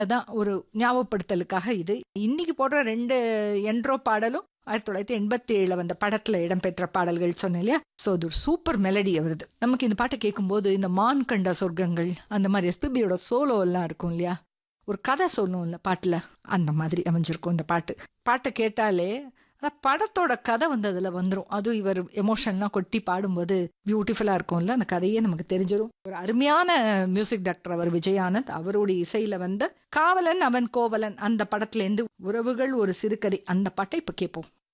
அதான் ஒரு ஞாபகப்படுத்தலுக்காக இது இன்னைக்கு போடுற ரெண்டு என்ட்ரோ பாடலும் ஆயிரத்தி தொள்ளாயிரத்தி எண்பத்தி ஏழுல வந்த படத்துல இடம்பெற்ற பாடல்கள் சொன்னேன் இல்லையா ஸோ அது ஒரு சூப்பர் மெலடி வருது நமக்கு இந்த பாட்டை கேட்கும்போது இந்த மான் கண்ட சொர்க்கங்கள் அந்த மாதிரி எஸ்பிபியோட சோலோ எல்லாம் இருக்கும் இல்லையா ஒரு கதை சொல்லணும் இல்லை பாட்டில் அந்த மாதிரி அமைஞ்சிருக்கும் இந்த பாட்டு பாட்டை கேட்டாலே அந்த படத்தோட கதை வந்து அதில் வந்துடும் அதுவும் இவர் எமோஷன்லாம் கொட்டி பாடும்போது பியூட்டிஃபுல்லாக இருக்கும்ல அந்த கதையே நமக்கு தெரிஞ்சிடும் ஒரு அருமையான மியூசிக் டாக்டர் அவர் விஜயானந்த் அவருடைய இசையில் வந்த காவலன் அவன் கோவலன் அந்த படத்துலேருந்து உறவுகள் ஒரு சிறுகதை அந்த பாட்டை இப்போ கேட்போம்